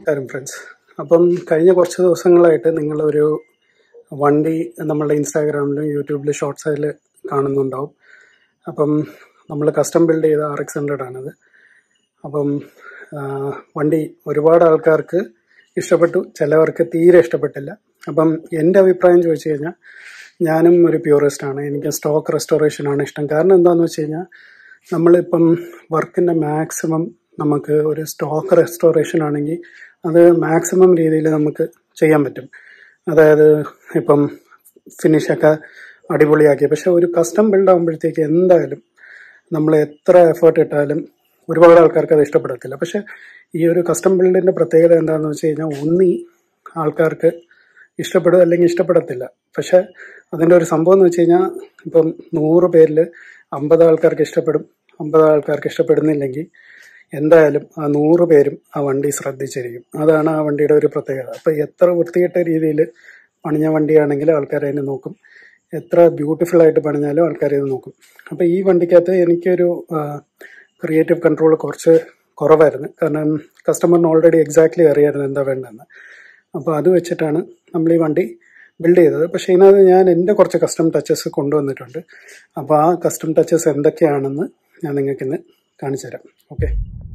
നമസ്കാരം ഫ്രണ്ട്സ് അപ്പം കഴിഞ്ഞ കുറച്ച് ദിവസങ്ങളായിട്ട് നിങ്ങളൊരു വണ്ടി നമ്മളുടെ ഇൻസ്റ്റാഗ്രാമിലും യൂട്യൂബിലും ഷോർട്ട്സിൽ കാണുന്നുണ്ടാവും അപ്പം നമ്മൾ കസ്റ്റം ബിൽഡ് ചെയ്ത ആർ എക്സ് ഹൺഡ്രഡ് ആണത് അപ്പം ആ, വണ്ടി ഒരുപാട് ആൾക്കാർക്ക് ഇഷ്ടപ്പെട്ടു ചിലവർക്ക് തീരെ ഇഷ്ടപ്പെട്ടില്ല അപ്പം എൻ്റെ അഭിപ്രായം ചോദിച്ചു കഴിഞ്ഞാൽ ഞാനും ഒരു പ്യൂറിസ്റ്റ് ആണ് എനിക്ക് സ്റ്റോക്ക് റെസ്റ്റോറേഷൻ ആണ് ഇഷ്ടം കാരണം എന്താണെന്ന് വെച്ച് കഴിഞ്ഞാൽ നമ്മളിപ്പം വർക്കിൻ്റെ മാക്സിമം നമുക്ക് ഒരു സ്റ്റോക്ക് റെസ്റ്റോറേഷൻ ആണെങ്കിൽ അത് മാക്സിമം രീതിയിൽ നമുക്ക് ചെയ്യാൻ പറ്റും അതായത് ഇപ്പം ഫിനിഷൊക്കെ അടിപൊളിയാക്കി പക്ഷെ ഒരു കസ്റ്റം ബിൽഡ് ആകുമ്പോഴത്തേക്ക് എന്തായാലും നമ്മൾ എത്ര എഫേർട്ട് ഇട്ടാലും ഒരുപാട് ആൾക്കാർക്ക് അത് ഇഷ്ടപ്പെടത്തില്ല പക്ഷെ ഈ ഒരു കസ്റ്റം ബിൽഡിന്റെ പ്രത്യേകത എന്താണെന്ന് വെച്ച് കഴിഞ്ഞാൽ ഒന്നി ആൾക്കാർക്ക് ഇഷ്ടപ്പെടും അല്ലെങ്കിൽ ഇഷ്ടപ്പെടത്തില്ല പക്ഷെ അതിന്റെ ഒരു സംഭവം എന്ന് വെച്ച് കഴിഞ്ഞാൽ ഇപ്പം നൂറ് പേരിൽ അമ്പത് ആൾക്കാർക്ക് ഇഷ്ടപ്പെടും അമ്പത് ആൾക്കാർക്ക് ഇഷ്ടപ്പെടുന്നില്ലെങ്കിൽ എന്തായാലും ആ നൂറ് പേരും ആ വണ്ടി ശ്രദ്ധിച്ചിരിക്കും അതാണ് ആ വണ്ടിയുടെ ഒരു പ്രത്യേകത അപ്പൊ എത്ര വൃത്തികെട്ട രീതിയിൽ പണിഞ്ഞ വണ്ടിയാണെങ്കിൽ ആൾക്കാർ അതിനെ നോക്കും എത്ര ബ്യൂട്ടിഫുൾ ആയിട്ട് പണിഞ്ഞാലും ആൾക്കാർ ഇത് നോക്കും അപ്പൊ ഈ വണ്ടിക്കകത്ത് എനിക്കൊരു ക്രിയേറ്റീവ് കൺട്രോൾ കുറച്ച് കുറവായിരുന്നു കാരണം കസ്റ്റമറിന് ഓൾറെഡി എക്സാക്ട്ലി അറിയായിരുന്നു എന്താ വേണ്ടതെന്ന് അപ്പോൾ അത് വെച്ചിട്ടാണ് നമ്മൾ ഈ വണ്ടി ബിൽഡ് ചെയ്തത് പക്ഷേ ഇതിനകത്ത് ഞാൻ എൻ്റെ കുറച്ച് കസ്റ്റം ടച്ചസ് കൊണ്ടുവന്നിട്ടുണ്ട് അപ്പോൾ ആ കസ്റ്റം ടച്ചസ് എന്തൊക്കെയാണെന്ന് ഞാൻ നിങ്ങൾക്ക് ഇന്ന് കാണിച്ചു തരാം ഓക്കെ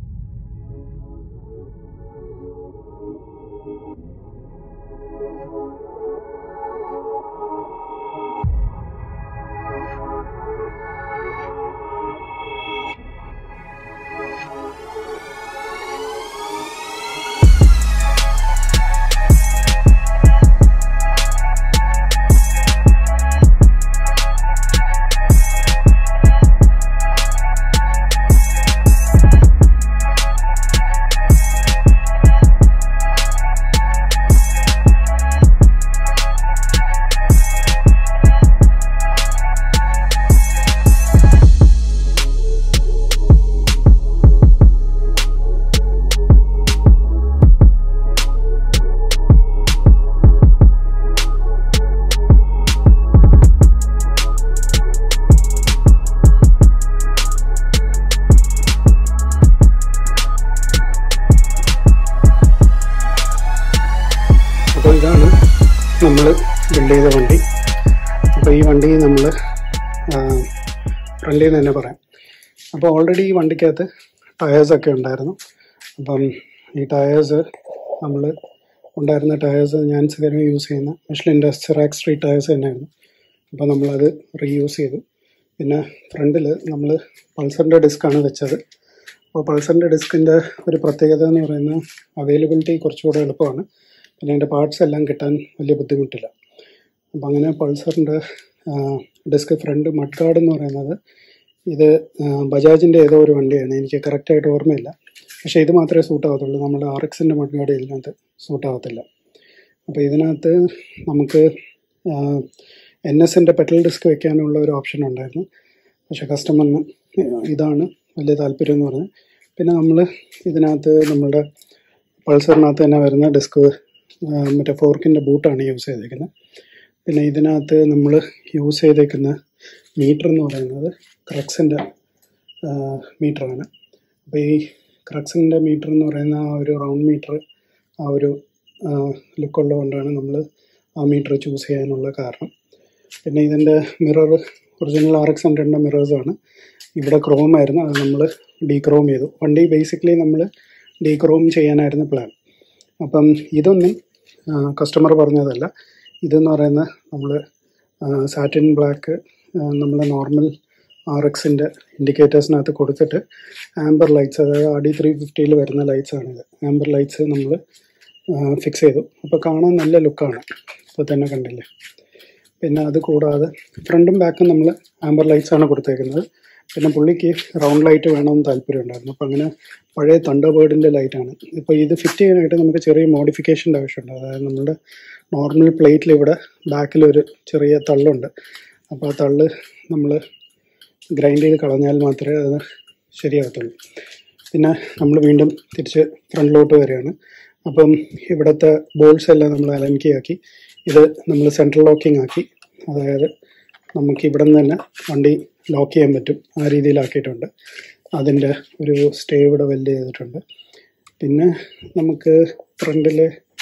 അപ്പോൾ ഇതാണ് നമ്മൾ ബിൽഡ് ചെയ്ത വണ്ടി അപ്പോൾ ഈ വണ്ടി നമ്മൾ ഫ്രണ്ടിൽ നിന്ന് തന്നെ പറയാം അപ്പോൾ ഓൾറെഡി ഈ വണ്ടിക്കകത്ത് ടയേഴ്സൊക്കെ ഉണ്ടായിരുന്നു അപ്പം ഈ ടയേഴ്സ് നമ്മൾ ഉണ്ടായിരുന്ന ടയേഴ്സ് ഞാൻ സ്ഥിരം യൂസ് ചെയ്യുന്ന മിഷ്ലിൻ്റെ സിറാക് സ്ട്രീറ്റ് ടയേഴ്സ് തന്നെയായിരുന്നു അപ്പോൾ നമ്മളത് റീയൂസ് ചെയ്തു പിന്നെ ഫ്രണ്ടിൽ നമ്മൾ പൾസറിൻ്റെ ഡിസ്ക്കാണ് വെച്ചത് അപ്പോൾ പൾസറിൻ്റെ ഡിസ്കിൻ്റെ ഒരു പ്രത്യേകത എന്ന് പറയുന്നത് അവൈലബിലിറ്റി കുറച്ചുകൂടെ എളുപ്പമാണ് പിന്നെ അതിൻ്റെ പാർട്സ് എല്ലാം കിട്ടാൻ വലിയ ബുദ്ധിമുട്ടില്ല അപ്പം അങ്ങനെ പൾസറിൻ്റെ ഡിസ്ക് ഫ്രണ്ട് മഡ് ഗാർഡ് എന്ന് പറയുന്നത് ഇത് ബജാജിൻ്റെ ഏതോ ഒരു വണ്ടിയാണ് എനിക്ക് കറക്റ്റായിട്ട് ഓർമ്മയില്ല പക്ഷേ ഇത് മാത്രമേ സൂട്ട് ആവത്തുള്ളൂ നമ്മുടെ ആർ എക്സിൻ്റെ മഡ് ഗാർഡ് ഇതിനകത്ത് സൂട്ട് ആവത്തില്ല അപ്പോൾ ഇതിനകത്ത് നമുക്ക് എൻ എസിൻ്റെ പെട്രോൾ ഡിസ്ക് വെക്കാനുള്ള ഒരു ഓപ്ഷൻ ഉണ്ടായിരുന്നു പക്ഷേ കസ്റ്റമറിന് ഇതാണ് വലിയ താല്പര്യം എന്ന് പറഞ്ഞത് പിന്നെ നമ്മൾ ഇതിനകത്ത് നമ്മുടെ പൾസറിനകത്ത് തന്നെ വരുന്ന ഡിസ്ക് മറ്റേ ഫോർക്കിൻ്റെ ബൂട്ടാണ് യൂസ് ചെയ്തേക്കുന്നത് പിന്നെ ഇതിനകത്ത് നമ്മൾ യൂസ് ചെയ്തേക്കുന്ന മീറ്റർ എന്ന് പറയുന്നത് ക്രക്സിൻ്റെ മീറ്ററാണ് അപ്പോൾ ഈ ക്രക്സിൻ്റെ മീറ്റർ എന്ന് പറയുന്ന ആ ഒരു റൗണ്ട് മീറ്റർ ആ ഒരു ലുക്ക് ഉള്ളതുകൊണ്ടാണ് നമ്മൾ ആ മീറ്റർ ചൂസ് ചെയ്യാനുള്ള കാരണം പിന്നെ ഇതിൻ്റെ മിറർ ഒറിജിനൽ ആർ എക്സ് ഹൺഡ്രഡിൻ്റെ മിറേഴ്സാണ് ഇവിടെ ക്രോം ആയിരുന്നു അത് നമ്മൾ ഡീക്രോം ചെയ്തു വണ്ടി ബേസിക്കലി നമ്മൾ ഡീക്രോം ചെയ്യാനായിരുന്നു പ്ലാൻ അപ്പം ഇതൊന്നും കസ്റ്റമർ പറഞ്ഞതല്ല ഇതെന്ന് പറയുന്ന നമ്മൾ സാറ്റിൻ ബ്ലാക്ക് നമ്മൾ നോർമൽ ആർ എക്സിൻ്റെ ഇൻഡിക്കേറ്റേഴ്സിനകത്ത് കൊടുത്തിട്ട് ആംബർ ലൈറ്റ്സ് അതായത് ആർ ഡി ത്രീ ഫിഫ്റ്റിയിൽ വരുന്ന ലൈറ്റ്സ് ആണിത് ആംബർ ലൈറ്റ്സ് നമ്മൾ ഫിക്സ് ചെയ്തു അപ്പോൾ കാണാൻ നല്ല ലുക്കാണ് ഇപ്പോൾ തന്നെ കണ്ടില്ലേ പിന്നെ അത് കൂടാതെ ഫ്രണ്ടും ബാക്കും നമ്മൾ ആംബർ ലൈറ്റ്സ് ആണ് കൊടുത്തേക്കുന്നത് പിന്നെ പുള്ളിക്ക് റൗണ്ട് ലൈറ്റ് വേണമെന്ന് താല്പര്യമുണ്ടായിരുന്നു അപ്പോൾ അങ്ങനെ പഴയ തണ്ടർ ബേർഡിൻ്റെ ലൈറ്റാണ് ഇപ്പോൾ ഇത് ഫിറ്റ് ചെയ്യാനായിട്ട് നമുക്ക് ചെറിയ മോഡിഫിക്കേഷൻ്റെ ആവശ്യമുണ്ട് അതായത് നമ്മുടെ നോർമൽ പ്ലേറ്റിൽ ഇവിടെ ബാക്കിൽ ഒരു ചെറിയ തള്ളുണ്ട് അപ്പോൾ ആ തള്ള് നമ്മൾ ഗ്രൈൻഡ് ചെയ്ത് കളഞ്ഞാൽ മാത്രമേ അത് ശരിയാകത്തുള്ളൂ പിന്നെ നമ്മൾ വീണ്ടും തിരിച്ച് ഫ്രണ്ടിലോട്ട് വരികയാണ് അപ്പം ഇവിടുത്തെ ബോൾസ് എല്ലാം നമ്മൾ അലൻകിയാക്കി ഇത് നമ്മൾ സെൻട്രൽ ലോക്കിംഗ് ആക്കി അതായത് നമുക്ക് ഇവിടെ നിന്ന് തന്നെ വണ്ടി ലോക്ക് ചെയ്യാൻ പറ്റും ആ രീതിയിലാക്കിയിട്ടുണ്ട് അതിൻ്റെ ഒരു സ്റ്റേ ഇവിടെ വെൽഡ് ചെയ്തിട്ടുണ്ട് പിന്നെ നമുക്ക് ഫ്രണ്ടിൽ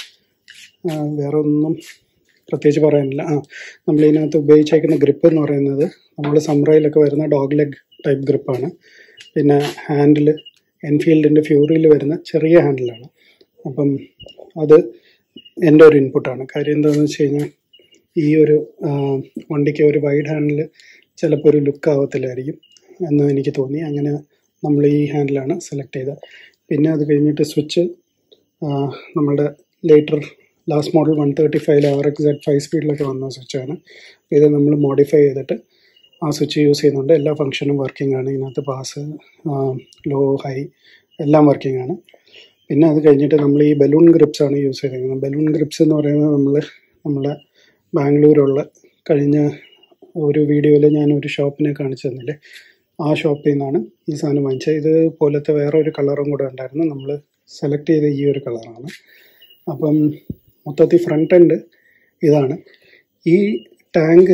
വേറെ ഒന്നും പ്രത്യേകിച്ച് പറയാനില്ല ആ നമ്മൾ ഇതിനകത്ത് ഉപയോഗിച്ചേക്കുന്ന ഗ്രിപ്പ് എന്ന് പറയുന്നത് നമ്മൾ സമ്രയിലൊക്കെ വരുന്ന ഡോഗ് ലെഗ് ടൈപ്പ് ഗ്രിപ്പാണ് പിന്നെ ഹാൻഡിൽ എൻഫീൽഡിൻ്റെ ഫ്യൂറിയിൽ വരുന്ന ചെറിയ ഹാൻഡിലാണ് അപ്പം അത് എൻ്റെ ഒരു ഇൻപുട്ടാണ് കാര്യം എന്താണെന്ന് വെച്ച് കഴിഞ്ഞാൽ ഈ ഒരു ആ, വണ്ടിക്ക് ഒരു വൈഡ് ഹാൻഡിൽ ചിലപ്പോൾ ഒരു ലുക്ക് ആവത്തില്ലായിരിക്കും എന്ന് എനിക്ക് തോന്നി അങ്ങനെ നമ്മൾ ഈ ഹാൻഡിലാണ് സെലക്ട് ചെയ്തത് പിന്നെ അത് കഴിഞ്ഞിട്ട് സ്വിച്ച് നമ്മളുടെ later last model one thirty five R X Z five സ്പീഡിലൊക്കെ വന്ന സ്വിച്ചാണ് ഇത് നമ്മൾ മോഡിഫൈ ചെയ്തിട്ട് ആ സ്വിച്ച് യൂസ് ചെയ്യുന്നുണ്ട് എല്ലാ ഫങ്ഷനും വർക്കിംഗ് ആണ് ഇതിനകത്ത് പാസ് ലോ ഹൈ എല്ലാം വർക്കിംഗ് ആണ് പിന്നെ അത് കഴിഞ്ഞിട്ട് നമ്മൾ ഈ ബലൂൺ ഗ്രിപ്സ് ആണ് യൂസ് ചെയ്തിരിക്കുന്നത് ബലൂൺ ഗ്രിപ്സ് എന്ന് പറയുന്നത് നമ്മൾ നമ്മളെ ബാംഗ്ലൂരുള്ള കഴിഞ്ഞ ഒരു വീഡിയോയിൽ ഞാൻ ഒരു ഷോപ്പിനെ കാണിച്ചു തന്നില്ലേ ആ ഷോപ്പിൽ നിന്നാണ് ഈ സാധനം വാങ്ങിച്ചത് ഇത് പോലത്തെ വേറെ ഒരു കളറും കൂടെ ഉണ്ടായിരുന്നു നമ്മൾ സെലക്ട് ചെയ്ത ഈ ഒരു കളറാണ് അപ്പം മൊത്തത്തിൽ ഫ്രണ്ട് എൻഡ് ഇതാണ് ഈ ടാങ്ക്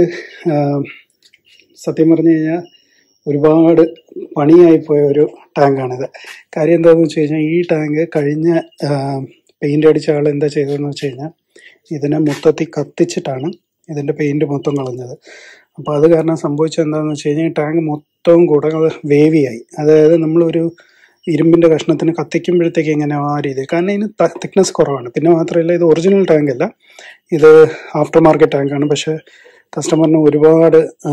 സത്യം പറഞ്ഞു കഴിഞ്ഞാൽ ഒരുപാട് പണിയായി പോയ ഒരു ടാങ്കാണിത് കാര്യം എന്താണെന്ന് വെച്ച് കഴിഞ്ഞാൽ ഈ ടാങ്ക് കഴിഞ്ഞ പെയിൻ്റ് അടിച്ച ആൾ എന്താ ചെയ്തതെന്ന് വെച്ച് കഴിഞ്ഞാൽ ഇതിനെ മൊത്തത്തിൽ കത്തിച്ചിട്ടാണ് ഇതിൻ്റെ പെയിൻറ് മൊത്തം കളഞ്ഞത് അപ്പോൾ അത് കാരണം സംഭവിച്ചത് എന്താണെന്ന് വെച്ച് കഴിഞ്ഞാൽ ഈ ടാങ്ക് മൊത്തവും കൂടെ വേവിയായി അതായത് നമ്മളൊരു ഇരുമ്പിൻ്റെ കഷ്ണത്തിന് കത്തിക്കുമ്പോഴത്തേക്ക് എങ്ങനെ ആ രീതി കാരണം ഇതിന് തിക്നെസ് കുറവാണ് പിന്നെ മാത്രമല്ല ഇത് ഒറിജിനൽ ടാങ്ക് അല്ല ഇത് ആഫ്റ്റർ മാർക്കറ്റ് ടാങ്കാണ് പക്ഷേ കസ്റ്റമറിന് ഒരുപാട് ആ,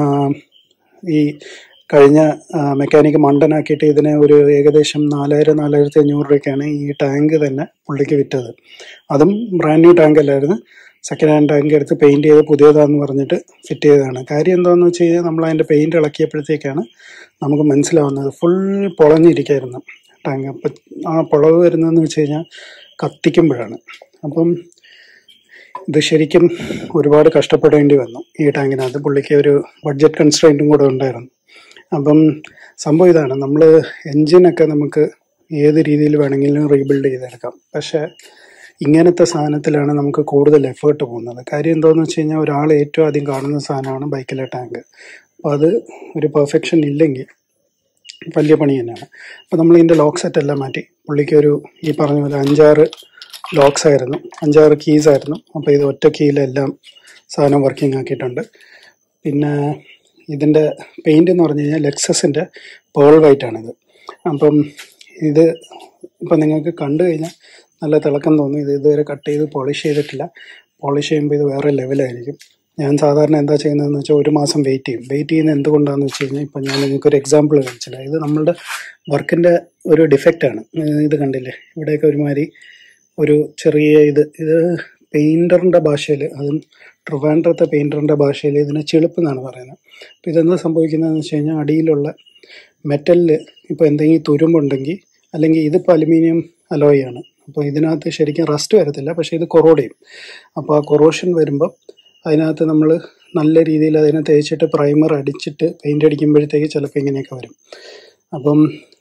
ഈ കഴിഞ്ഞ മെക്കാനിക്ക് മണ്ടനാക്കിയിട്ട് ഇതിന് ഒരു ഏകദേശം നാലായിരം നാലായിരത്തി അഞ്ഞൂറ് രൂപയ്ക്കാണ് ഈ ടാങ്ക് തന്നെ പുള്ളിക്ക് വിറ്റത് അതും ബ്രാൻഡ് ന്യൂ ടാങ്ക് അല്ലായിരുന്നു സെക്കൻഡ് ഹാൻഡ് ടാങ്ക് എടുത്ത് പെയിന്റ് ചെയ്ത് പുതിയതാന്ന് പറഞ്ഞിട്ട് ഫിറ്റ് ചെയ്തതാണ് കാര്യം എന്താണെന്ന് വെച്ച് കഴിഞ്ഞാൽ നമ്മൾ അതിൻ്റെ പെയിന്റ് ഇളക്കിയപ്പോഴത്തേക്കാണ് നമുക്ക് മനസ്സിലാവുന്നത് ഫുൾ പൊളഞ്ഞിരിക്കായിരുന്നു ടാങ്ക് അപ്പം ആ പൊളവ് വരുന്നതെന്ന് വെച്ച് കഴിഞ്ഞാൽ കത്തിക്കുമ്പോഴാണ് അപ്പം ഇത് ശരിക്കും ഒരുപാട് കഷ്ടപ്പെടേണ്ടി വന്നു ഈ ടാങ്കിനകത്ത് പുള്ളിക്ക് ഒരു ബഡ്ജറ്റ് കൺസ്ട്രെയിൻറ്റും കൂടെ ഉണ്ടായിരുന്നു അപ്പം സംഭവം ഇതാണ് നമ്മൾ എൻജിനൊക്കെ നമുക്ക് ഏത് രീതിയിൽ വേണമെങ്കിലും റീബിൽഡ് ചെയ്തെടുക്കാം പക്ഷേ ഇങ്ങനത്തെ സാധനത്തിലാണ് നമുക്ക് കൂടുതൽ എഫേർട്ട് പോകുന്നത് കാര്യം എന്താണെന്ന് വെച്ച് കഴിഞ്ഞാൽ ഒരാൾ ഏറ്റവും ആദ്യം കാണുന്ന സാധനമാണ് ബൈക്കിലെ ടാങ്ക് അപ്പോൾ അത് ഒരു പെർഫെക്ഷൻ ഇല്ലെങ്കിൽ വലിയ പണി തന്നെയാണ് അപ്പോൾ നമ്മൾ ഇതിൻ്റെ ലോക്ക് സെറ്റ് എല്ലാം മാറ്റി പുള്ളിക്ക് ഒരു ഈ പറഞ്ഞ പോലെ അഞ്ചാറ് ലോക്സ് ആയിരുന്നു അഞ്ചാറ് കീസ് ആയിരുന്നു അപ്പോൾ ഇത് ഒറ്റ കീയിലെല്ലാം സാധനം വർക്കിംഗ് ആക്കിയിട്ടുണ്ട് പിന്നെ ഇതിൻ്റെ പെയിൻ്റ് എന്ന് പറഞ്ഞു കഴിഞ്ഞാൽ ലെക്സസിൻ്റെ പേൾ വൈറ്റ് ആണിത് അപ്പം ഇത് ഇപ്പം നിങ്ങൾക്ക് കണ്ടു കഴിഞ്ഞാൽ നല്ല തിളക്കം തോന്നും ഇത് ഇതുവരെ കട്ട് ചെയ്ത് പോളിഷ് ചെയ്തിട്ടില്ല പോളിഷ് ചെയ്യുമ്പോൾ ഇത് വേറെ ലെവലായിരിക്കും ഞാൻ സാധാരണ എന്താ ചെയ്യുന്നതെന്ന് വെച്ചാൽ ഒരു മാസം വെയിറ്റ് ചെയ്യും വെയിറ്റ് ചെയ്യുന്നത് എന്തുകൊണ്ടാണെന്ന് വെച്ച് കഴിഞ്ഞാൽ ഇപ്പം ഞാൻ നിങ്ങൾക്ക് ഒരു എക്സാമ്പിൾ കാണിച്ചില്ല ഇത് നമ്മളുടെ വർക്കിൻ്റെ ഒരു ഡിഫക്റ്റ് ആണ് ഏഹ് ഇത് കണ്ടില്ലേ ഇവിടെയൊക്കെ ഒരുമാതിരി ഒരു ചെറിയ ഇത് ഇത് പെയിൻറ്ററിൻ്റെ ഭാഷയിൽ അതും ട്രിവാൻഡ്രത്തെ പെയിൻറ്ററിൻ്റെ ഭാഷയിൽ ഇതിനെ ചെളുപ്പ് എന്നാണ് പറയുന്നത് അപ്പോൾ ഇതെന്താ സംഭവിക്കുന്നതെന്ന് വെച്ച് കഴിഞ്ഞാൽ അടിയിലുള്ള മെറ്റലിൽ ഇപ്പോൾ എന്തെങ്കിലും തുരുമ്പുണ്ടെങ്കിൽ അല്ലെങ്കിൽ ഇതിപ്പോൾ അലുമിനിയം അലോയ് ആണ് അപ്പോൾ ഇതിനകത്ത് ശരിക്കും റസ്റ്റ് വരത്തില്ല പക്ഷേ ഇത് കൊറോഡ് ചെയ്യും അപ്പോൾ ആ കൊറോഷൻ വരുമ്പോൾ അതിനകത്ത് നമ്മൾ നല്ല രീതിയിൽ അതിനെ തേച്ചിട്ട് പ്രൈമർ അടിച്ചിട്ട് പെയിൻ്റ് അടിക്കുമ്പോഴത്തേക്ക് ചിലപ്പോൾ ഇങ്ങനെയൊക്കെ വരും അപ്പം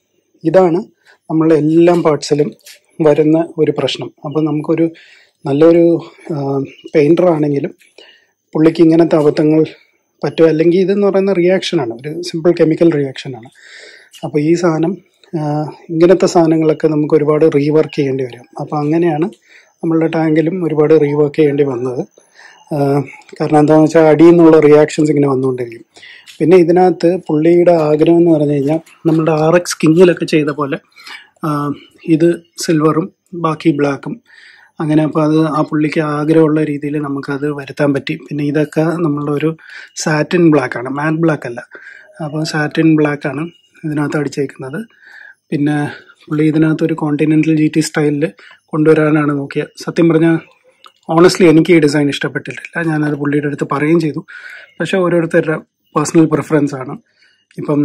ഇതാണ് നമ്മളുടെ എല്ലാ പാർട്സിലും വരുന്ന ഒരു പ്രശ്നം അപ്പം നമുക്കൊരു നല്ലൊരു പെയിൻറ്റർ ആണെങ്കിലും പുള്ളിക്ക് ഇങ്ങനത്തെ അബദ്ധങ്ങൾ പറ്റും അല്ലെങ്കിൽ ഇതെന്ന് പറയുന്ന റിയാക്ഷനാണ് ഒരു സിമ്പിൾ കെമിക്കൽ റിയാക്ഷനാണ് അപ്പോൾ ഈ സാധനം ആ, ഇങ്ങനത്തെ സാധനങ്ങളൊക്കെ നമുക്ക് ഒരുപാട് റീവർക്ക് ചെയ്യേണ്ടി വരും അപ്പോൾ അങ്ങനെയാണ് നമ്മളുടെ ടാങ്കിലും ഒരുപാട് റീവർക്ക് ചെയ്യേണ്ടി വന്നത് ആ, കാരണം എന്താണെന്ന് വെച്ചാൽ അടിയിൽ നിന്നുള്ള റിയാക്ഷൻസ് ഇങ്ങനെ വന്നുകൊണ്ടിരിക്കും പിന്നെ ഇതിനകത്ത് പുള്ളിയുടെ ആഗ്രഹം എന്ന് പറഞ്ഞു കഴിഞ്ഞാൽ നമ്മുടെ ആർ എക്സ് കിങ്ങിലൊക്കെ ചെയ്ത പോലെ ആ, ഇത് സിൽവറും ബാക്കി ബ്ലാക്കും അങ്ങനെ അപ്പോൾ അത് ആ പുള്ളിക്ക് ആഗ്രഹമുള്ള രീതിയിൽ നമുക്കത് വരുത്താൻ പറ്റി പിന്നെ ഇതൊക്കെ നമ്മളുടെ ഒരു സാറ്റിൻ ബ്ലാക്ക് ആണ് മാറ്റ് ബ്ലാക്ക് അല്ല അപ്പോൾ സാറ്റിൻ ബ്ലാക്ക് ആണ് ഇതിനകത്ത് അടിച്ചേക്കുന്നത് പിന്നെ പുള്ളി ഇതിനകത്ത് ഒരു കോണ്ടിനെന്റൽ ജി ടി സ്റ്റൈലിൽ കൊണ്ടുവരാനാണ് നോക്കിയത് സത്യം പറഞ്ഞാൽ ഓണസ്റ്റ്ലി എനിക്ക് ഈ ഡിസൈൻ ഇഷ്ടപ്പെട്ടിട്ടില്ല ഞാനത് പുള്ളിയുടെ അടുത്ത് പറയുകയും ചെയ്തു പക്ഷെ ഓരോരുത്തരുടെ പേഴ്സണൽ പ്രിഫറൻസ് ആണ് ഇപ്പം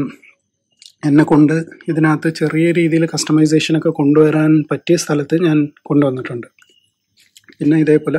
എന്നെ കൊണ്ട് ഇതിനകത്ത് ചെറിയ രീതിയിൽ കസ്റ്റമൈസേഷൻ ഒക്കെ കൊണ്ടുവരാൻ പറ്റിയ സ്ഥലത്ത് ഞാൻ കൊണ്ടുവന്നിട്ടുണ്ട് പിന്നെ ഇതേപോലെ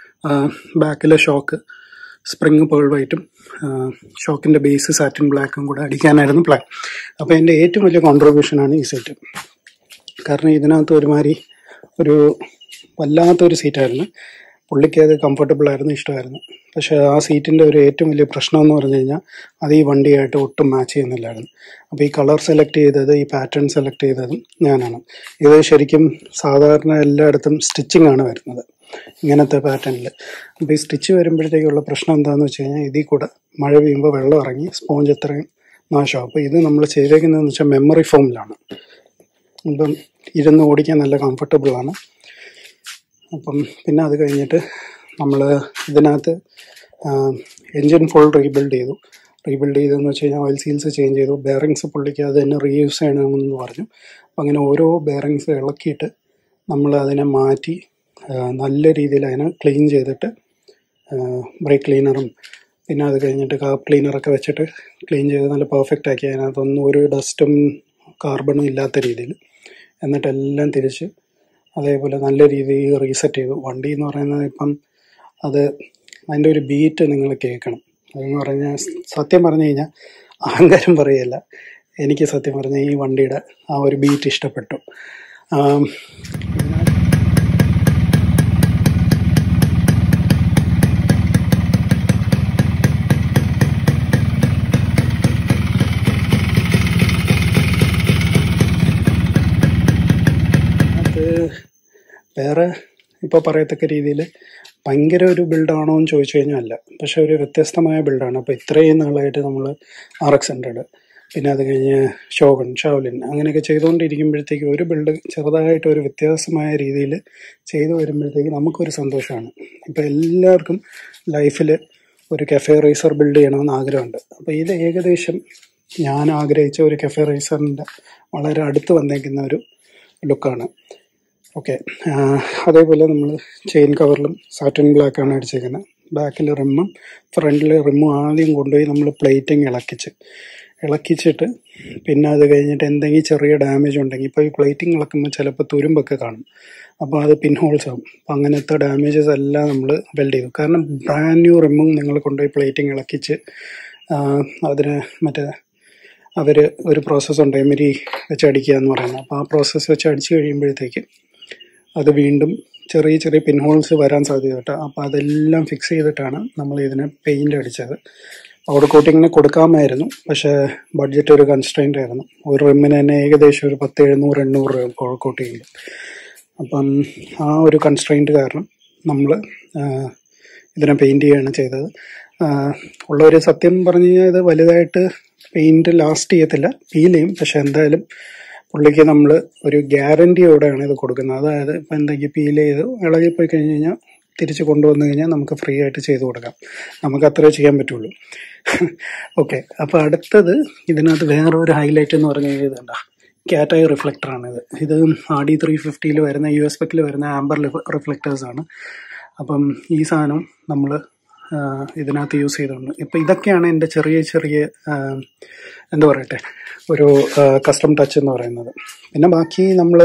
ബാക്കിലെ ഷോക്ക് സ്പ്രിങ് പേൾ വൈറ്റും ഷോക്കിൻ്റെ ബേസ് സാറ്റിൻ ബ്ലാക്കും കൂടെ അടിക്കാനായിരുന്നു പ്ലാൻ അപ്പോൾ എൻ്റെ ഏറ്റവും വലിയ കോൺട്രിബ്യൂഷനാണ് ഈ സെറ്റ് കാരണം ഇതിനകത്ത് ഒരുമാതിരി ഒരു വല്ലാത്തൊരു സീറ്റായിരുന്നു പുള്ളിക്ക് അത് കംഫർട്ടബിൾ ആയിരുന്നു ഇഷ്ടമായിരുന്നു പക്ഷെ ആ സീറ്റിൻ്റെ ഒരു ഏറ്റവും വലിയ പ്രശ്നം എന്ന് പറഞ്ഞു കഴിഞ്ഞാൽ അത് ഈ വണ്ടിയായിട്ട് ഒട്ടും മാച്ച് ചെയ്യുന്നില്ലായിരുന്നു അപ്പോൾ ഈ കളർ സെലക്ട് ചെയ്തത് ഈ പാറ്റേൺ സെലക്ട് ചെയ്തതും ഞാനാണ് ഇത് ശരിക്കും സാധാരണ എല്ലായിടത്തും സ്റ്റിച്ചിങ് ആണ് വരുന്നത് ഇങ്ങനത്തെ പാറ്റേണിൽ അപ്പോൾ ഈ സ്റ്റിച്ച് വരുമ്പോഴത്തേക്കുള്ള പ്രശ്നം എന്താണെന്ന് വെച്ച് കഴിഞ്ഞാൽ ഇതിൽ കൂടെ മഴ പെയ്യുമ്പോൾ വെള്ളം ഇറങ്ങി സ്പോഞ്ച് എത്രയും നാശമാവും അപ്പോൾ ഇത് നമ്മൾ ചെയ്തേക്കുന്നതെന്ന് വെച്ചാൽ മെമ്മറി ഫോമിലാണ് അപ്പം ഇരുന്ന് ഓടിക്കാൻ നല്ല കംഫർട്ടബിൾ ആണ് അപ്പം പിന്നെ അത് കഴിഞ്ഞിട്ട് നമ്മൾ ഇതിനകത്ത് എൻജിൻ ഫുൾ റീബിൽഡ് ചെയ്തു റീബിൽഡ് ചെയ്തെന്ന് വെച്ച് കഴിഞ്ഞാൽ ഓയിൽ സീൽസ് ചേഞ്ച് ചെയ്തു ബെയറിങ്സ് പുള്ളിക്ക് അത് തന്നെ റീയൂസ് ചെയ്യണമെന്ന് പറഞ്ഞു അപ്പം അങ്ങനെ ഓരോ ബെയറിങ്സ് ഇളക്കിയിട്ട് നമ്മൾ അതിനെ മാറ്റി ആ, നല്ല രീതിയിൽ അതിനെ ക്ലീൻ ചെയ്തിട്ട് ബ്രേക്ക് ക്ലീനറും പിന്നെ അത് കഴിഞ്ഞിട്ട് കാപ്പ് ക്ലീനറൊക്കെ വെച്ചിട്ട് ക്ലീൻ ചെയ്ത് നല്ല പെർഫെക്റ്റ് ആക്കി അതിനകത്തൊന്നും ഒരു ഡസ്റ്റും കാർബണും ഇല്ലാത്ത രീതിയിൽ എന്നിട്ട് എല്ലാം തിരിച്ച് അതേപോലെ നല്ല രീതിയിൽ റീസെറ്റ് ചെയ്തു വണ്ടി എന്ന് പറയുന്നത് ഇപ്പം അത് അതിൻ്റെ ഒരു ബീറ്റ് നിങ്ങൾ കേൾക്കണം അതെന്ന് പറഞ്ഞാൽ സത്യം പറഞ്ഞു കഴിഞ്ഞാൽ അഹങ്കാരം പറയല്ല എനിക്ക് സത്യം പറഞ്ഞാൽ ഈ വണ്ടിയുടെ ആ ഒരു ബീറ്റ് ഇഷ്ടപ്പെട്ടു ആം, ഇതിനകത്ത് അത് വേറെ ഇപ്പോൾ പറയത്തക്ക രീതിയിൽ ഭയങ്കര ഒരു ബിൽഡാണോ എന്ന് ചോദിച്ചു കഴിഞ്ഞാൽ അല്ല പക്ഷെ ഒരു വ്യത്യസ്തമായ ബിൽഡാണ് അപ്പോൾ ഇത്രയും നാളായിട്ട് നമ്മൾ ആർ എക്സ് ഹൺഡ്രഡ് പിന്നെ അത് കഴിഞ്ഞ് ഷോഗൺ ഷാവലിൻ അങ്ങനെയൊക്കെ ചെയ്തുകൊണ്ടിരിക്കുമ്പോഴത്തേക്ക് ഒരു ബിൽഡ് ചെറുതായിട്ട് ഒരു വ്യത്യാസമായ രീതിയിൽ ചെയ്തു വരുമ്പോഴത്തേക്ക് നമുക്കൊരു സന്തോഷമാണ് ഇപ്പോൾ എല്ലാവർക്കും ലൈഫിൽ ഒരു കഫേ റേസർ ബിൽഡ് ചെയ്യണമെന്ന് ആഗ്രഹമുണ്ട് അപ്പോൾ ഇത് ഏകദേശം ഞാൻ ആഗ്രഹിച്ച ഒരു കഫേ റേസറിൻ്റെ വളരെ അടുത്ത് വന്നേക്കുന്ന ഒരു ലുക്കാണ് ഓക്കെ അതേപോലെ നമ്മൾ ചെയിൻ കവറിലും സാറ്റിൻ ബ്ലാക്ക് ആണ് അടിച്ചേക്കുന്നത് ബാക്കിൽ റിമ്മും ഫ്രണ്ടിൽ റിമ്മും ആദ്യം കൊണ്ടുപോയി നമ്മൾ പ്ലേറ്റിങ് ഇളക്കിച്ച് ഇളക്കിച്ചിട്ട് പിന്നെ അത് കഴിഞ്ഞിട്ട് എന്തെങ്കിലും ചെറിയ ഡാമേജ് ഉണ്ടെങ്കിൽ ഇപ്പോൾ ഈ പ്ലേറ്റിംഗ് ഇളക്കുമ്പോൾ ചിലപ്പോൾ തുരുമ്പൊക്കെ കാണും അപ്പോൾ അത് പിൻ ഹോൾസ് ആവും അപ്പം അങ്ങനത്തെ ഡാമേജസ് എല്ലാം നമ്മൾ വെൽഡ് ചെയ്തു കാരണം ബ്രാൻഡ് ന്യൂ റിമ്മും നിങ്ങൾ കൊണ്ടുപോയി പ്ലേറ്റിംഗ് ഇളക്കിച്ച് ആ, അതിന് മറ്റേ അവർ ഒരു പ്രോസസ്സ് ഉണ്ട് എമിരി വെച്ച് അടിക്കുക എന്ന് പറയുന്നത് അപ്പോൾ ആ പ്രോസസ്സ് വെച്ച് അടിച്ചു കഴിയുമ്പോഴത്തേക്ക് അത് വീണ്ടും ചെറിയ ചെറിയ പിൻ ഹോൾസ് വരാൻ സാധ്യതയുണ്ട് അപ്പോൾ അതെല്ലാം ഫിക്സ് ചെയ്തിട്ടാണ് നമ്മൾ ഇതിന് പെയിൻ്റ് അടിച്ചത് പൗഡർ കോട്ടിങ്ങിന് കൊടുക്കാമായിരുന്നു പക്ഷേ ബഡ്ജറ്റ് ഒരു കൺസ്ട്രെയിൻ്റ് ആയിരുന്നു ഒരു റിമ്മിന് തന്നെ ഏകദേശം ഒരു പത്ത് എഴുന്നൂറ് എണ്ണൂറ് രൂപ പൗഡർ കോട്ട് ചെയ്യുമ്പോൾ അപ്പം ആ ഒരു കൺസ്ട്രെയിൻറ്റ് കാരണം നമ്മൾ ഇതിനെ പെയിൻറ് ചെയ്യുകയാണ് ചെയ്തത് ആ, ഉള്ള ഒരു സത്യം പറഞ്ഞു കഴിഞ്ഞാൽ ഇത് വലുതായിട്ട് പെയിൻറ് ലാസ്റ്റ് ചെയ്യത്തില്ല ഫീൽ ചെയ്യും പക്ഷെ എന്തായാലും പുള്ളിക്ക് നമ്മൾ ഒരു ഗ്യാരണ്ടിയോടെയാണ് ഇത് കൊടുക്കുന്നത് അതായത് ഇപ്പം എന്തെങ്കിലും പീൽ ചെയ്ത് ഇളകിപ്പോയി കഴിഞ്ഞ് കഴിഞ്ഞാൽ തിരിച്ച് കൊണ്ടുവന്നു കഴിഞ്ഞാൽ നമുക്ക് ഫ്രീ ആയിട്ട് ചെയ്ത് കൊടുക്കാം നമുക്ക് അത്രേ ചെയ്യാൻ പറ്റുള്ളൂ ഓക്കെ അപ്പോൾ അടുത്തത് ഇതിനകത്ത് വേറെ ഒരു ഹൈലൈറ്റ് എന്ന് പറഞ്ഞു കഴിഞ്ഞാൽ ഇതുണ്ട കാറ്റായി റിഫ്ലക്ടറാണിത് ഇത് ആർ ഡി ത്രീ ഫിഫ്റ്റിയിൽ വരുന്ന യു എസ് പെക്കിൽ വരുന്ന ആംബർ റിഫ്ലക്ടേഴ്സ് ആണ് അപ്പം ഈ സാധനം നമ്മൾ ഇതിനകത്ത് യൂസ് ചെയ്തിട്ടുണ്ട് ഇപ്പം ഇതൊക്കെയാണ് എൻ്റെ ചെറിയ ചെറിയ ആ, എന്താ പറയട്ടെ ഒരു കസ്റ്റം ടച്ച് എന്ന് പറയുന്നത് പിന്നെ ബാക്കി നമ്മൾ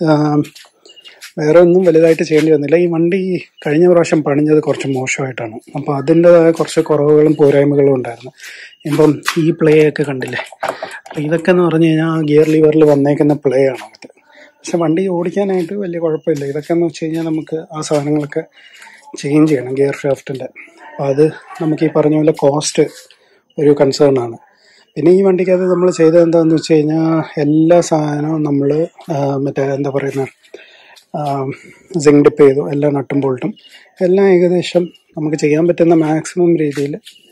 വേറെ ഒന്നും വലുതായിട്ട് ചെയ്യേണ്ടി വന്നില്ല ഈ വണ്ടി കഴിഞ്ഞ പ്രാവശ്യം പണിഞ്ഞത് കുറച്ച് മോശമായിട്ടാണ് അപ്പോൾ അതിൻ്റെതായ കുറച്ച് കുറവുകളും പോരായ്മകളും ഉണ്ടായിരുന്നു ഇപ്പം ഈ പ്ലേ ഒക്കെ കണ്ടില്ലേ അപ്പം ഇതൊക്കെ എന്ന് പറഞ്ഞു കഴിഞ്ഞാൽ ആ ഗിയർ ലിവറിൽ വന്നേക്കുന്ന പ്ലേ ആണ് അത് പക്ഷെ വണ്ടി ഓടിക്കാനായിട്ട് വലിയ കുഴപ്പമില്ല ഇതൊക്കെ എന്ന് വെച്ച് കഴിഞ്ഞാൽ നമുക്ക് ആ സാധനങ്ങളൊക്കെ ചേഞ്ച് ചെയ്യണം ഗിയർ ഷാഫ്റ്റിൻ്റെ അപ്പോൾ അത് നമുക്ക് ഈ പറഞ്ഞ പോലെ കോസ്റ്റ് ഒരു കൺസേൺ ആണ് പിന്നെ ഈ വണ്ടിക്കകത്ത് നമ്മൾ ചെയ്തത് എന്താണെന്ന് വെച്ച് കഴിഞ്ഞാൽ എല്ലാ സാധനവും നമ്മൾ മറ്റേ എന്താ പറയുന്ന സിങ്ക് ഡിപ്പ് ചെയ്തു എല്ലാ നട്ടും ബോൾട്ടും എല്ലാം ഏകദേശം നമുക്ക് ചെയ്യാൻ പറ്റുന്ന മാക്സിമം രീതിയിൽ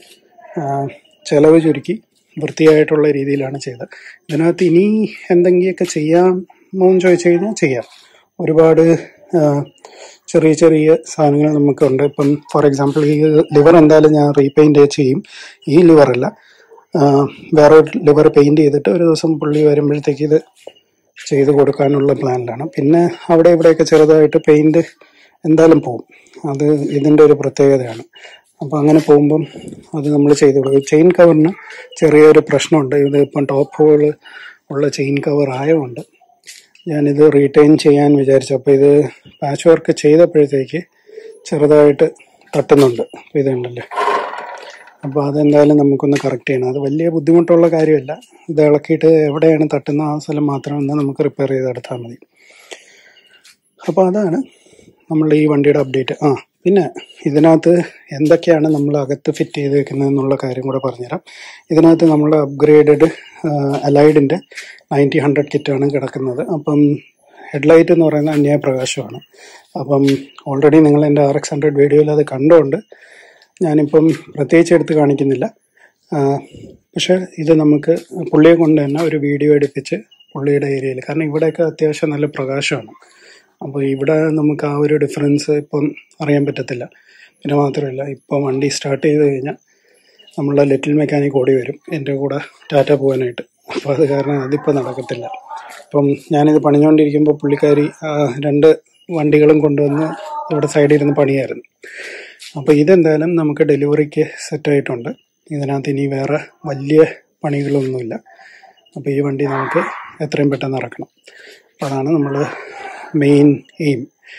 ചിലവ് ചുരുക്കി വൃത്തിയായിട്ടുള്ള രീതിയിലാണ് ചെയ്തത് ഇതിനകത്ത് ഇനി എന്തെങ്കിലുമൊക്കെ ചെയ്യാമോ എന്ന് ചോദിച്ചു കഴിഞ്ഞാൽ ചെയ്യാം ഒരുപാട് ആ, ചെറിയ ചെറിയ സാധനങ്ങൾ നമുക്കുണ്ട് ഇപ്പം ഫോർ എക്സാമ്പിൾ ഈ ലിവർ എന്തായാലും ഞാൻ റീപെയിൻറ്റ് ചെയ്യും ഈ ലിവറല്ല വേറെ ഒരു ലിവർ പെയിൻറ് ചെയ്തിട്ട് ഒരു ദിവസം പുള്ളി വരുമ്പോഴത്തേക്ക് ഇത് ചെയ്ത് കൊടുക്കാനുള്ള പ്ലാനിലാണ് പിന്നെ അവിടെ ഇവിടെയൊക്കെ ചെറുതായിട്ട് പെയിൻറ് എന്തായാലും പോകും അത് ഇതിൻ്റെ ഒരു പ്രത്യേകതയാണ് അപ്പോൾ അങ്ങനെ പോകുമ്പം അത് നമ്മൾ ചെയ്ത് കൊടുക്കും ചെയിൻ കവറിന് ചെറിയൊരു പ്രശ്നമുണ്ട് ഇത് ഇപ്പം ടോപ്പ് ഹോൾ ഉള്ള ചെയിൻ കവർ ആയതുകൊണ്ട് ഞാനിത് റീറ്റെയിൻ ചെയ്യാൻ വിചാരിച്ചു അപ്പോൾ ഇത് പാച്ച് വർക്ക് ചെയ്തപ്പോഴത്തേക്ക് ചെറുതായിട്ട് തട്ടുന്നുണ്ട് അപ്പോൾ ഇതുണ്ടല്ലേ അപ്പോൾ അതെന്തായാലും നമുക്കൊന്ന് കറക്റ്റ് ചെയ്യണം അത് വലിയ ബുദ്ധിമുട്ടുള്ള കാര്യമല്ല ഇത് ഇളക്കിയിട്ട് എവിടെയാണ് തട്ടുന്ന ആ സ്ഥലം മാത്രം ഒന്ന് നമുക്ക് റിപ്പയർ ചെയ്തെടുത്താൽ മതി അപ്പോൾ അതാണ് നമ്മളുടെ ഈ വണ്ടിയുടെ അപ്ഡേറ്റ് ആ പിന്നെ ഇതിനകത്ത് എന്തൊക്കെയാണ് നമ്മൾ അകത്ത് ഫിറ്റ് ചെയ്തേക്കുന്നത് എന്നുള്ള കാര്യം കൂടെ പറഞ്ഞുതരാം ഇതിനകത്ത് നമ്മൾ അപ്ഗ്രേഡഡ് അലൈഡിൻ്റെ നയൻറ്റി ഹൺഡ്രഡ് കിറ്റാണ് കിടക്കുന്നത് അപ്പം ഹെഡ്ലൈറ്റ് എന്ന് പറയുന്നത് അന്യായപ്രകാശമാണ് അപ്പം ഓൾറെഡി നിങ്ങൾ എൻ്റെ ആർ എക്സ് ഹൺഡ്രഡ് വീഡിയോയിൽ അത് കണ്ടുകൊണ്ട് ഞാനിപ്പം പ്രത്യേകിച്ച് എടുത്ത് കാണിക്കുന്നില്ല ആ, പക്ഷേ ഇത് നമുക്ക് പുള്ളിയെ കൊണ്ട് തന്നെ ഒരു വീഡിയോ എടുപ്പിച്ച് പുള്ളിയുടെ ഏരിയയിൽ കാരണം ഇവിടെയൊക്കെ അത്യാവശ്യം നല്ല പ്രകാശമാണ് അപ്പോൾ ഇവിടെ നമുക്ക് ആ ഒരു ഡിഫറൻസ് ഇപ്പം അറിയാൻ പറ്റത്തില്ല പിന്നെ മാത്രമല്ല ഇപ്പം വണ്ടി സ്റ്റാർട്ട് ചെയ്ത് കഴിഞ്ഞാൽ നമ്മളുടെ ലിറ്റിൽ മെക്കാനിക് ഓടി വരും എൻ്റെ കൂടെ ടാറ്റ പോകാനായിട്ട് അപ്പോൾ അത് കാരണം അതിപ്പോൾ നടക്കത്തില്ല അപ്പം ഞാനിത് പണിഞ്ഞുകൊണ്ടിരിക്കുമ്പോൾ പുള്ളിക്കാരി ആ, രണ്ട് വണ്ടികളും കൊണ്ടുവന്ന് ഇവിടെ സൈഡിൽ ഇരുന്ന് പണിയായിരുന്നു അപ്പോൾ ഇതെന്തായാലും നമുക്ക് ഡെലിവറിക്ക് സെറ്റായിട്ടുണ്ട് ഇതിനകത്ത് ഇനി വേറെ വലിയ പണികളൊന്നുമില്ല അപ്പോൾ ഈ വണ്ടി നമുക്ക് എത്രയും പെട്ടെന്ന് ഇറക്കണം അപ്പോൾ അതാണ് നമ്മൾ മെയിൻ എയിം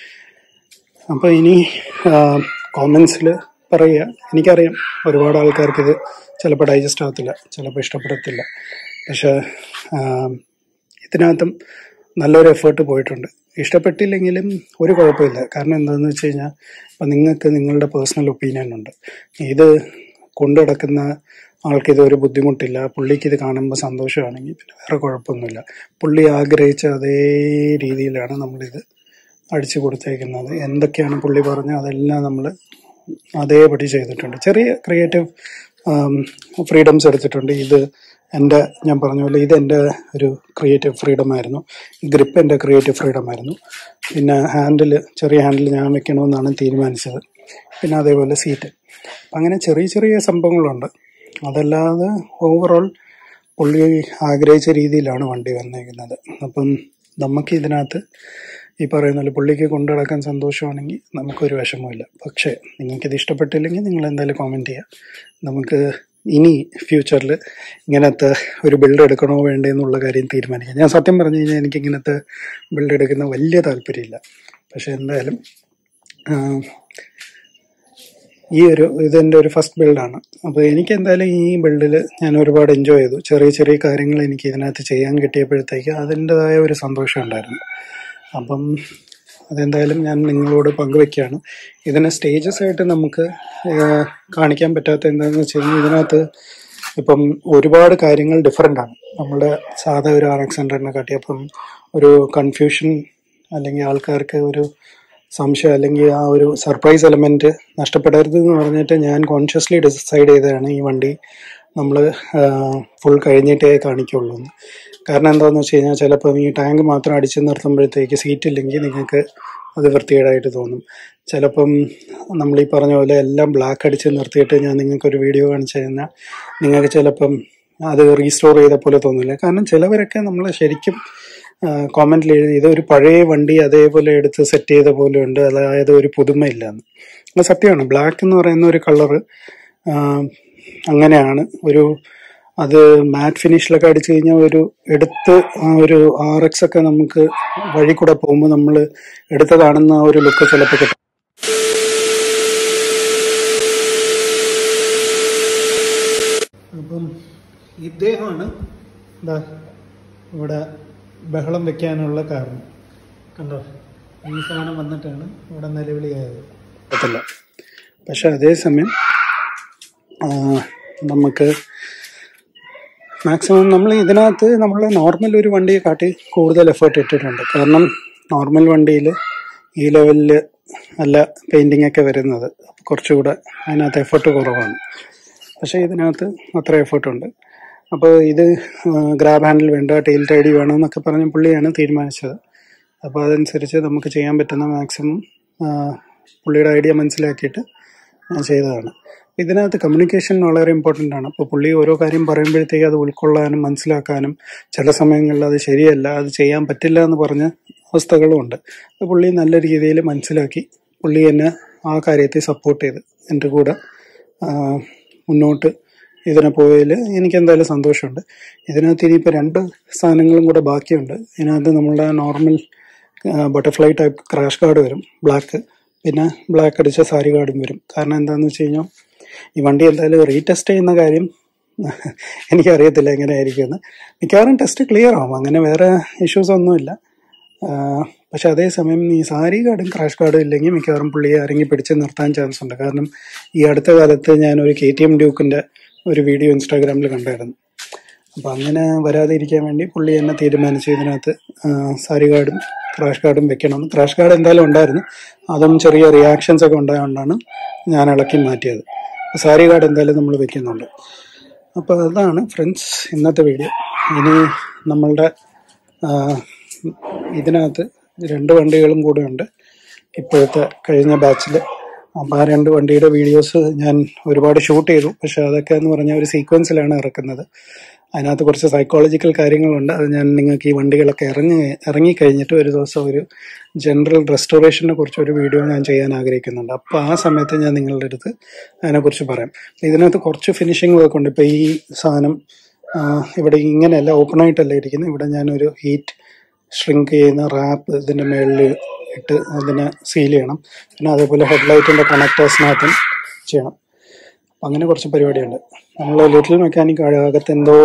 അപ്പോൾ ഇനി കോമൻസിൽ പറയുക എനിക്കറിയാം ഒരുപാട് ആൾക്കാർക്ക് ഇത് ചിലപ്പോൾ ഡൈജസ്റ്റ് ആകത്തില്ല ചിലപ്പോൾ ഇഷ്ടപ്പെടത്തില്ല പക്ഷേ ആ, ഇതിനകത്തും നല്ലൊരു എഫേർട്ട് പോയിട്ടുണ്ട് ഇഷ്ടപ്പെട്ടില്ലെങ്കിലും ഒരു കുഴപ്പമില്ല കാരണം എന്താണെന്ന് വെച്ച് കഴിഞ്ഞാൽ ഇപ്പം നിങ്ങൾക്ക് നിങ്ങളുടെ പേഴ്സണൽ ഒപ്പീനിയൻ ഉണ്ട് ഇത് കൊണ്ടു നടക്കുന്ന ആൾക്ക് ഇത് ഒരു ബുദ്ധിമുട്ടില്ല പുള്ളിക്ക് ഇത് കാണുമ്പോൾ സന്തോഷമാണെങ്കിൽ പിന്നെ വേറെ കുഴപ്പമൊന്നുമില്ല പുള്ളി ആഗ്രഹിച്ച അതേ രീതിയിലാണ് നമ്മളിത് അടിച്ചു കൊടുത്തേക്കുന്നത് എന്തൊക്കെയാണ് പുള്ളി പറഞ്ഞത് അതെല്ലാം നമ്മൾ അതേപടി ചെയ്തിട്ടുണ്ട് ചെറിയ ക്രിയേറ്റീവ് ഫ്രീഡംസ് എടുത്തിട്ടുണ്ട് ഇത് എൻ്റെ ഞാൻ പറഞ്ഞ പോലെ ഇത് എൻ്റെ ഒരു ക്രിയേറ്റീവ് ഫ്രീഡം ആയിരുന്നു ഗ്രിപ്പ് എൻ്റെ ക്രിയേറ്റീവ് ഫ്രീഡം ആയിരുന്നു പിന്നെ ഹാൻഡിൽ ചെറിയ ഹാൻഡിൽ ഞാൻ വെക്കണമെന്നാണ് തീരുമാനിച്ചത് പിന്നെ അതേപോലെ സീറ്റ് അങ്ങനെ ചെറിയ ചെറിയ സംഭവങ്ങളുണ്ട് അതല്ലാതെ ഓവറോൾ പുള്ളി ആഗ്രഹിച്ച രീതിയിലാണ് വണ്ടി വന്നേക്കുന്നത് അപ്പം നമുക്ക് ഇതിനകത്ത് ഈ പറയുന്ന പോലെ പുള്ളിക്ക് കൊണ്ടു നടക്കാൻ സന്തോഷമാണെങ്കിൽ നമുക്കൊരു വിഷമമില്ല പക്ഷേ നിങ്ങൾക്കിത് ഇഷ്ടപ്പെട്ടില്ലെങ്കിൽ നിങ്ങൾ എന്തായാലും കോമെൻറ്റ് ചെയ്യുക നമുക്ക് ഇനി ഫ്യൂച്ചറിൽ ഇങ്ങനത്തെ ഒരു ബിൽഡ് എടുക്കണോ വേണ്ടേ എന്നുള്ള കാര്യം തീരുമാനിക്കാം ഞാൻ സത്യം പറഞ്ഞു കഴിഞ്ഞാൽ എനിക്ക് ഇങ്ങനത്തെ ബിൽഡ് എടുക്കുന്ന വലിയ താല്പര്യമില്ല പക്ഷെ എന്തായാലും ആ, ഈ ഒരു ഇതെൻ്റെ ഒരു ഫസ്റ്റ് ബിൽഡാണ് അപ്പോൾ എനിക്ക് എന്തായാലും ഈ ബിൽഡിൽ ഞാൻ ഒരുപാട് എൻജോയ് ചെയ്തു ചെറിയ ചെറിയ കാര്യങ്ങൾ എനിക്ക് ഇതിനകത്ത് ചെയ്യാൻ കിട്ടിയപ്പോഴത്തേക്ക് അതിൻ്റെതായ ഒരു സന്തോഷം ഉണ്ടായിരുന്നു അപ്പം അതെന്തായാലും ഞാൻ നിങ്ങളോട് പങ്കുവെക്കുകയാണ് ഇതിനെ സ്റ്റേജസ് ആയിട്ട് നമുക്ക് ഏഹ്, കാണിക്കാൻ പറ്റാത്ത എന്താണെന്ന് വെച്ച് കഴിഞ്ഞാൽ ഇതിനകത്ത് ഇപ്പം ഒരുപാട് കാര്യങ്ങൾ ഡിഫറെൻ്റ് ആണ് നമ്മുടെ സാധാ ഒരു ആർ എക്സ് ഹൺഡ്രഡിനെ കാട്ടി അപ്പം ഒരു കൺഫ്യൂഷൻ അല്ലെങ്കിൽ ആൾക്കാർക്ക് ഒരു സംശയം അല്ലെങ്കിൽ ആ ഒരു സർപ്രൈസ് എലമെന്റ് നഷ്ടപ്പെടരുത് എന്ന് പറഞ്ഞിട്ട് ഞാൻ കോൺഷ്യസ്ലി ഡിസൈഡ് ചെയ്തതാണ് ഈ വണ്ടി നമ്മൾ ഫുൾ കഴിഞ്ഞിട്ടേ കാണിക്കുള്ളൂ എന്ന് കാരണം എന്താണെന്ന് വെച്ച് കഴിഞ്ഞാൽ ചിലപ്പം ഈ ടാങ്ക് മാത്രം അടിച്ചു നിർത്തുമ്പോഴത്തേക്ക് സീറ്റ് ഇല്ലെങ്കിൽ നിങ്ങൾക്ക് അത് വൃത്തികേടായിട്ട് തോന്നും ചിലപ്പം നമ്മൾ ഈ പറഞ്ഞ പോലെ എല്ലാം ബ്ലാക്ക് അടിച്ച് നിർത്തിയിട്ട് ഞാൻ നിങ്ങൾക്കൊരു വീഡിയോ കാണിച്ചു കഴിഞ്ഞാൽ നിങ്ങൾക്ക് ചിലപ്പം അത് റീസ്റ്റോർ ചെയ്ത പോലെ തോന്നില്ല കാരണം ചിലവരൊക്കെ നമ്മൾ ശരിക്കും കോമന്റിൽ എഴുതി ഇത് ഒരു പഴയ വണ്ടി അതേപോലെ എടുത്ത് സെറ്റ് ചെയ്ത പോലെ ഉണ്ട് അതായത് ഒരു പുതുമയില്ല എന്ന് അത് സത്യമാണ് ബ്ലാക്ക് എന്ന് പറയുന്ന ഒരു കളറ് അങ്ങനെയാണ് ഒരു അത് മാറ്റ് ഫിനിഷിലൊക്കെ അടിച്ചു കഴിഞ്ഞാൽ ഒരു എടുത്ത് ആ ഒരു ആർ എക്സ് ഒക്കെ നമുക്ക് വഴി കൂടെ പോകുമ്പോൾ നമ്മൾ എടുത്തതാണെന്ന ആ ഒരു ലുക്ക് ചിലപ്പോൾ കിട്ടും അപ്പം ഇദ്ദേഹമാണ് എന്താ ഇവിടെ ബഹളം വെക്കാനുള്ള കാരണം കണ്ടോ ഈ സാധനം വന്നിട്ടാണ് ഇവിടെ നിലവിളിയായത് പറ്റില്ല പക്ഷെ അതേസമയം ആ, നമുക്ക് മാക്സിമം നമ്മൾ ഇതിനകത്ത് നമ്മൾ നോർമൽ ഒരു വണ്ടിയെ കാട്ടി കൂടുതൽ എഫേർട്ട് ഇട്ടിട്ടുണ്ട് കാരണം നോർമൽ വണ്ടിയിൽ ഈ ലെവലിൽ അല്ല പെയിൻറ്റിംഗ് ഒക്കെ വരുന്നത് അപ്പോൾ കുറച്ചുകൂടെ അതിനകത്ത് എഫേർട്ട് കുറവാണ് പക്ഷേ ഇതിനകത്ത് അത്ര എഫേർട്ട് ഉണ്ട് അപ്പോൾ ഇത് ഗ്രാബ് ഹാൻഡിൽ വേണ്ട ടെയിൽ ടൈഡി വേണം എന്നൊക്കെ പറഞ്ഞ് പുള്ളിയാണ് തീരുമാനിച്ചത് അപ്പോൾ അതനുസരിച്ച് നമുക്ക് ചെയ്യാൻ പറ്റുന്ന മാക്സിമം പുള്ളിയുടെ ഐഡിയ മനസ്സിലാക്കിയിട്ട് ഞാൻ ചെയ്തതാണ് ഇതിനകത്ത് കമ്മ്യൂണിക്കേഷൻ വളരെ ഇമ്പോർട്ടൻ്റ് ആണ് അപ്പോൾ പുള്ളി ഓരോ കാര്യം പറയുമ്പോഴത്തേക്ക് അത് ഉൾക്കൊള്ളാനും മനസ്സിലാക്കാനും ചില സമയങ്ങളിൽ അത് ശരിയല്ല അത് ചെയ്യാൻ പറ്റില്ല എന്ന് പറഞ്ഞ അവസ്ഥകളും ഉണ്ട് അപ്പോൾ പുള്ളി നല്ല രീതിയിൽ മനസ്സിലാക്കി പുള്ളി എന്നെ ആ കാര്യത്തെ സപ്പോർട്ട് ചെയ്ത് എൻ്റെ കൂടെ ആ, മുന്നോട്ട് ഇതിനെ പോയതിൽ എനിക്ക് എന്തായാലും സന്തോഷമുണ്ട് ഇതിനകത്ത് ഇനിയിപ്പോൾ രണ്ട് സാധനങ്ങളും കൂടെ ബാക്കിയുണ്ട് ഇതിനകത്ത് നമ്മളുടെ normal butterfly type crash guard വരും ബ്ലാക്ക് പിന്നെ ബ്ലാക്ക് അടിച്ച സാരി കാർഡും വരും കാരണം എന്താണെന്ന് വെച്ച് കഴിഞ്ഞാൽ ഈ വണ്ടി എന്തായാലും റീടെസ്റ്റ് ചെയ്യുന്ന കാര്യം എനിക്കറിയത്തില്ല എങ്ങനെയായിരിക്കുമെന്ന് മിക്കവാറും ടെസ്റ്റ് ക്ലിയർ ആവും അങ്ങനെ വേറെ ഇഷ്യൂസ് ഒന്നുമില്ല പക്ഷെ അതേസമയം ഈ സാരി കാർഡും ക്രാഷ് കാർഡും ഇല്ലെങ്കിൽ മിക്കവാറും പുള്ളിയെ ഇറങ്ങി പിടിച്ച് നിർത്താൻ ചാൻസ് ഉണ്ട് കാരണം ഈ അടുത്ത കാലത്ത് ഞാൻ ഒരു കെ ടി എം ഡ്യൂക്കിൻ്റെ ഒരു വീഡിയോ ഇൻസ്റ്റാഗ്രാമിൽ കണ്ടായിരുന്നു അപ്പം അങ്ങനെ വരാതെ ഇരിക്കാൻ വേണ്ടി പുള്ളി എന്നെ തീരുമാനിച്ചു ഇതിനകത്ത് ആ, സാരി കാർഡും ക്രാഷ് കാർഡും വെക്കണം ക്രാഷ് കാർഡ് എന്തായാലും ഉണ്ടായിരുന്നു അതും ചെറിയ റിയാക്ഷൻസ് ഒക്കെ ഉണ്ടായതുകൊണ്ടാണ് ഞാൻ ഇളക്കി മാറ്റിയത് സാരി കാർഡ് എന്തായാലും നമ്മൾ വെക്കുന്നുണ്ട് അപ്പോൾ അതാണ് ഫ്രണ്ട്സ് ഇന്നത്തെ വീഡിയോ ഇനി നമ്മളുടെ ആ, ഇതിനകത്ത് രണ്ട് വണ്ടികളും കൂടെ ഉണ്ട് ഇപ്പോഴത്തെ കഴിഞ്ഞ ബാച്ചിൽ അപ്പോൾ ആ രണ്ട് വണ്ടിയുടെ വീഡിയോസ് ഞാൻ ഒരുപാട് ഷൂട്ട് ചെയ്തു പക്ഷെ അതൊക്കെ എന്ന് പറഞ്ഞാൽ ഒരു സീക്വൻസിലാണ് ഇറക്കുന്നത് അതിനകത്ത് കുറച്ച് സൈക്കോളജിക്കൽ കാര്യങ്ങളുണ്ട് അത് ഞാൻ നിങ്ങൾക്ക് ഈ വണ്ടികളൊക്കെ ഇറങ്ങി ഇറങ്ങിക്കഴിഞ്ഞിട്ട് ഒരു ദിവസം ഒരു ജനറൽ റെസ്റ്റോറേഷനെ കുറിച്ച് ഒരു വീഡിയോ ഞാൻ ചെയ്യാൻ ആഗ്രഹിക്കുന്നുണ്ട് അപ്പോൾ ആ സമയത്ത് ഞാൻ നിങ്ങളുടെ അടുത്ത് അതിനെക്കുറിച്ച് പറയാം ഇതിനകത്ത് കുറച്ച് ഫിനിഷിംഗ് വർക്ക് ഉണ്ട് ഇപ്പോൾ ഈ സാധനം ആ, ഇവിടെ ഇങ്ങനെയല്ല ഓപ്പൺ ആയിട്ടല്ല ഇരിക്കുന്നത് ഇവിടെ ഞാനൊരു ഹീറ്റ് ഷ്രിങ്ക് ചെയ്യുന്ന റാപ്പ് ഇതിൻ്റെ മുകളിൽ ഇട്ട് അതിനെ സീൽ ചെയ്യണം പിന്നെ അതേപോലെ ഹെഡ്ലൈറ്റിൻ്റെ കണക്ടേഴ്സിനകത്തും ചെയ്യണം അപ്പം അങ്ങനെ കുറച്ച് പരിപാടിയുണ്ട് നമ്മൾ ലിറ്റിൽ മെക്കാനിക് അകത്ത് എന്തോ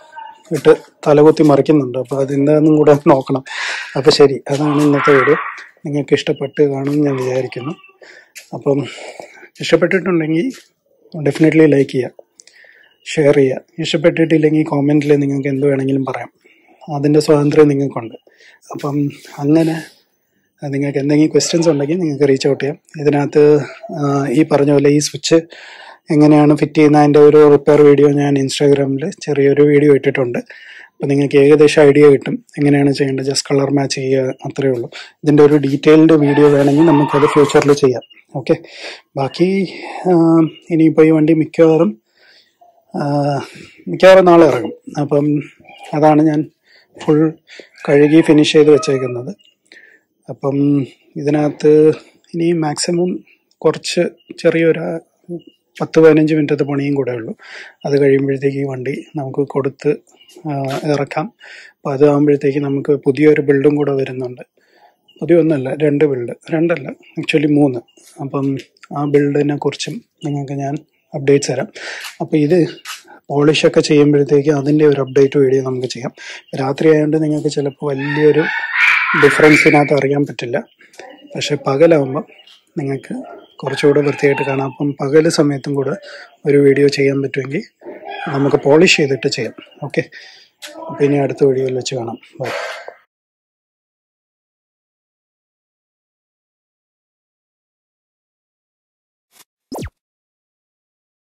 ഇട്ട് തലകുത്തി മറിക്കുന്നുണ്ട് അപ്പോൾ അതെന്താണെന്നും കൂടെ നോക്കണം അപ്പോൾ ശരി അതാണ് ഇന്നത്തെ വീഡിയോ നിങ്ങൾക്ക് ഇഷ്ടപ്പെട്ട് കാണുമെന്ന് ഞാൻ വിചാരിക്കുന്നു അപ്പം ഇഷ്ടപ്പെട്ടിട്ടുണ്ടെങ്കിൽ ഡെഫിനറ്റ്ലി ലൈക്ക് ചെയ്യുക ഷെയർ ചെയ്യുക ഇഷ്ടപ്പെട്ടിട്ടില്ലെങ്കിൽ കോമെൻറ്റിൽ നിങ്ങൾക്ക് എന്ത് വേണമെങ്കിലും പറയാം അതിൻ്റെ സ്വാതന്ത്ര്യം നിങ്ങൾക്കുണ്ട് അപ്പം അങ്ങനെ ആ, നിങ്ങൾക്ക് എന്തെങ്കിലും ക്വസ്റ്റ്യൻസ് ഉണ്ടെങ്കിൽ നിങ്ങൾക്ക് റീച്ച് ഔട്ട് ചെയ്യാം ഇതിനകത്ത് ആ, ഈ പറഞ്ഞ പോലെ ഈ സ്വിച്ച് എങ്ങനെയാണ് ഫിറ്റ് ചെയ്യുന്ന അതിൻ്റെ ഒരു റിപ്പയർ വീഡിയോ ഞാൻ ഇൻസ്റ്റാഗ്രാമിൽ ചെറിയൊരു വീഡിയോ ഇട്ടിട്ടുണ്ട് അപ്പോൾ നിങ്ങൾക്ക് ഏകദേശം ഐഡിയ കിട്ടും എങ്ങനെയാണ് ചെയ്യേണ്ടത് ജസ്റ്റ് കളർ മാച്ച് ചെയ്യുക അത്രയേ ഉള്ളൂ ഇതിൻ്റെ ഒരു ഡീറ്റെയിൽഡ് വീഡിയോ വേണമെങ്കിൽ നമുക്കത് ഫ്യൂച്ചറിൽ ചെയ്യാം ഓക്കെ ബാക്കി ആ, ഇനിയിപ്പോൾ ഈ വണ്ടി മിക്കവാറും ആ, മിക്കവാറും നാളെ ഇറങ്ങും അപ്പം അതാണ് ഞാൻ ഫുൾ കഴുകി ഫിനിഷ് ചെയ്ത് വെച്ചേക്കുന്നത് അപ്പം ഇതിനകത്ത് ഇനി മാക്സിമം കുറച്ച് ചെറിയൊരു പത്ത് പതിനഞ്ച് മിനിറ്റത്തെ പണിയും കൂടെ ഉള്ളൂ അത് കഴിയുമ്പോഴത്തേക്ക് ഈ വണ്ടി നമുക്ക് കൊടുത്ത് ആ, ഇറക്കാം അപ്പോൾ അത് ആകുമ്പോഴത്തേക്ക് നമുക്ക് പുതിയൊരു ബിൽഡും കൂടെ വരുന്നുണ്ട് പുതിയ ഒന്നല്ല രണ്ട് ബിൽഡ് രണ്ടല്ല ആക്ച്വലി മൂന്ന് അപ്പം ആ ബിൽഡിനെ കുറിച്ചും നിങ്ങൾക്ക് ഞാൻ അപ്ഡേറ്റ്സ് തരാം അപ്പോൾ ഇത് പോളിഷ് ഒക്കെ ചെയ്യുമ്പോഴത്തേക്ക് അതിൻ്റെ ഒരു അപ്ഡേറ്റ് വീഡിയോ നമുക്ക് ചെയ്യാം രാത്രി ആയതുകൊണ്ട് നിങ്ങൾക്ക് ചിലപ്പോൾ വലിയൊരു ഡിഫറൻസ് ഇതിനകത്ത് അറിയാൻ പറ്റില്ല പക്ഷെ പകലാവുമ്പം നിങ്ങൾക്ക് കുറച്ചുകൂടെ വൃത്തിയായിട്ട് കാണാം അപ്പം പകൽ സമയത്തും കൂടെ ഒരു വീഡിയോ ചെയ്യാൻ പറ്റുമെങ്കിൽ നമുക്ക് പോളിഷ് ചെയ്തിട്ട് ചെയ്യാം ഓക്കെ അപ്പോൾ ഇനി അടുത്ത വീഡിയോയിൽ വെച്ച് കാണാം ബൈ